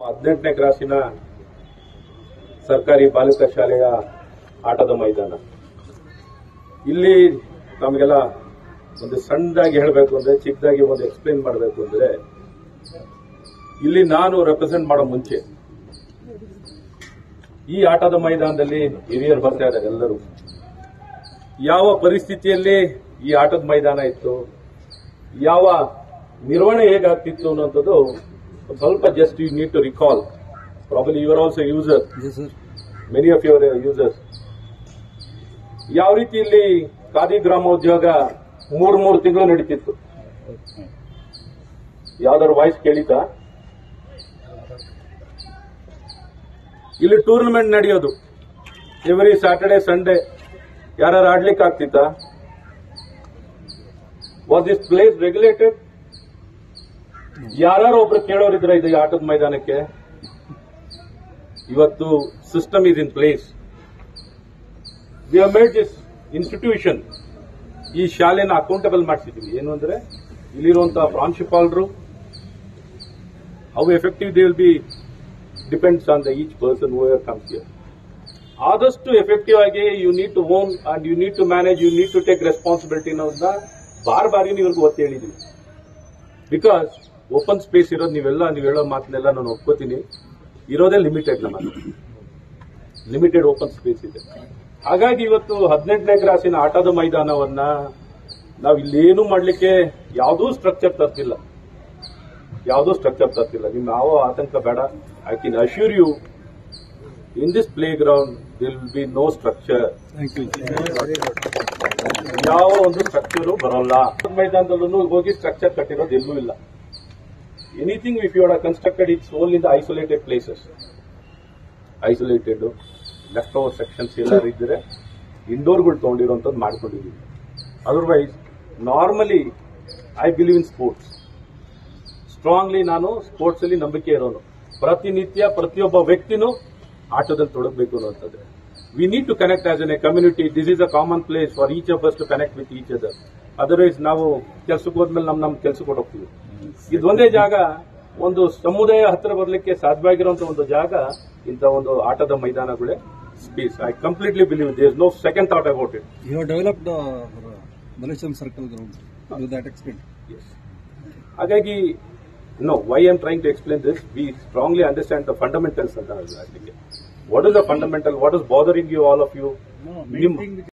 ಹದಿನೆಂಟನೇ ಕ್ರಾಸಿನ ಸರ್ಕಾರಿ ಬಾಲಿಕಾ ಶಾಲೆಯ ಆಟದ ಮೈದಾನ ಇಲ್ಲಿ ನಮಗೆಲ್ಲ ಒಂದು ಸಣ್ಣದಾಗಿ ಹೇಳಬೇಕು ಅಂದ್ರೆ ಚಿಕ್ಕದಾಗಿ ಒಂದು ಎಕ್ಸ್ಪ್ಲೇನ್ ಮಾಡಬೇಕು ಅಂದ್ರೆ ಇಲ್ಲಿ ನಾನು ರೆಪ್ರೆಸೆಂಟ್ ಮಾಡೋ ಮುಂಚೆ ಈ ಆಟದ ಮೈದಾನದಲ್ಲಿ ಹಿರಿಯರು ಬರ್ತಾ ಇದ್ದಾರೆ ಎಲ್ಲರೂ ಯಾವ ಪರಿಸ್ಥಿತಿಯಲ್ಲಿ ಈ ಆಟದ ಮೈದಾನ ಇತ್ತು ಯಾವ ನಿರ್ವಹಣೆ ಹೇಗಾಗ್ತಿತ್ತು ಅನ್ನೋಂಥದ್ದು ಒಂದ್ ಸ್ವಲ್ಪ just you need to recall probably your also user many of your users ಯಾವ ರೀತಿ ಇಲ್ಲಿ ಖಾದಿ ಗ್ರಾಮೋದ್ಯೋಗ ಮೂರ್ ಮೂರು ತಿಂಗಳು ನಡೀತಿತ್ತು ಯಾವ್ದಾದ್ರು ವಾಯ್ಸ್ ಕೇಳಿತಾ ಇಲ್ಲಿ ಟೂರ್ನಮೆಂಟ್ ನಡೆಯೋದು ಎವ್ರಿ ಸ್ಯಾಟರ್ಡೆ ಸಂಡೇ ಯಾರು ಆಡ್ಲಿಕ್ಕೆ ಆಗ್ತಿತ್ತಾ ವಾಸ್ ದಿಸ್ ಪ್ಲೇಸ್ ರೆಗ್ಯುಲೇಟೆಡ್ ಯಾರು ಒಬ್ರು ಕೇಳೋರಿದ್ರ ಇದು ಈ ಆಟದ ಮೈದಾನಕ್ಕೆ ಇವತ್ತು system is in place we have made this institution ಈ ಶಾಲೆನ ಅಕೌಂಟಬಲ್ ಮಾಡಿಸಿದ್ವಿ ಏನು ಅಂದ್ರೆ ಇಲ್ಲಿರುವಂತಹ ಪ್ರಾಂಶುಪಾಲರು how effective they will be depends on the each person who comes here ಆದಷ್ಟು ಎಫೆಕ್ಟಿವ್ ಆಗಿ you need to own and you need to manage you need to take responsibility ಅನ್ನೋದನ್ನ ಬಾರ್ ಬಾರಿ ನೀವರೆಗೂ ಒತ್ತಿ ಹೇಳಿದ್ವಿ ಬಿಕಾಸ್ ಓಪನ್ ಸ್ಪೇಸ್ ಇರೋದು ನೀವೆಲ್ಲ ನೀವು ಹೇಳೋ ಮಾತನ್ನೆಲ್ಲ ನಾನು ಒಪ್ಕೋತೀನಿ ಇರೋದೇ ಲಿಮಿಟೆಡ್ ನಮ್ಮ ಲಿಮಿಟೆಡ್ ಓಪನ್ ಸ್ಪೇಸ್ ಇದೆ ಹಾಗಾಗಿ ಇವತ್ತು ಹದಿನೆಂಟನೇ ಕ್ಲಾಸಿನ ಆಟದ ಮೈದಾನವನ್ನ ನಾವು ಇಲ್ಲೇನು ಮಾಡ್ಲಿಕ್ಕೆ ಯಾವುದೂ ಸ್ಟ್ರಕ್ಚರ್ ತರ್ತಿಲ್ಲ ಯಾವುದೂ ಸ್ಟ್ರಕ್ಚರ್ ತರ್ತಿಲ್ಲ ನಿಮ್ ಯಾವ ಆತಂಕ ಬೇಡ I can assure you in this playground there'll be no structure ಯಾವ ಒಂದು ಸ್ಟ್ರಕ್ಚರು ಬರೋಲ್ಲ ಮೈದಾನದಲ್ಲೂ ಹೋಗಿ ಸ್ಟ್ರಕ್ಚರ್ ಕಟ್ಟಿರೋದು ಎಲ್ಲೂ ಇಲ್ಲ anything if you are constructed it's own in the isolated places isolated left over sections ಎಲ್ಲರೂ ಇದ್ದರೆ ಇಂಡೋರ್ಗಳು ತಗೊಂಡಿರುವಂತದ್ದು ಮಾಡ್ಕೊಂಡಿದ್ದೀವಿ otherwise normally I believe in sports strongly ನಾನು ಸ್ಪೋರ್ಟ್ಸ್ ಅಲ್ಲಿ ನಂಬಿಕೆ ಇರೋನು ಪ್ರತಿನಿತ್ಯ ಪ್ರತಿಯೊಬ್ಬ ವ್ಯಕ್ತಿನೂ ಆಟದಲ್ಲಿ ತೊಡಗಬೇಕು ಅನ್ನುವಂಥದ್ದು we need to connect as an a community this is a common place for each of us to connect with each other otherwise ನಾವು ಕೆಲ್ಸಕ್ಕೆ ಹೋದ್ಮೇಲೆ ನಮ್ ನಮ್ ಕೆಲ್ಸಕ್ಕೆ ಹೋಗ್ತೀವಿ ಇದೊಂದೇ ಜಾಗ ಒಂದು ಸಮುದಾಯ ಹತ್ರ ಬರಲಿಕ್ಕೆ ಸಾಧ್ಯವಾಗಿರುವಂತ ಒಂದು ಜಾಗ ಇಂಥ ಒಂದು ಆಟದ ಮೈದಾನಗಳೇ space I completely believe there no second thought about it You have developed uh, Malaysian Circle ground to that extent. Yes. ಹಾಗಾಗಿ no why am trying to explain this we strongly understand the fundamentals ಅಂತ ಹೇಳಲಿಕ್ಕೆ what is the fundamental what is bothering you all of you No, main thing which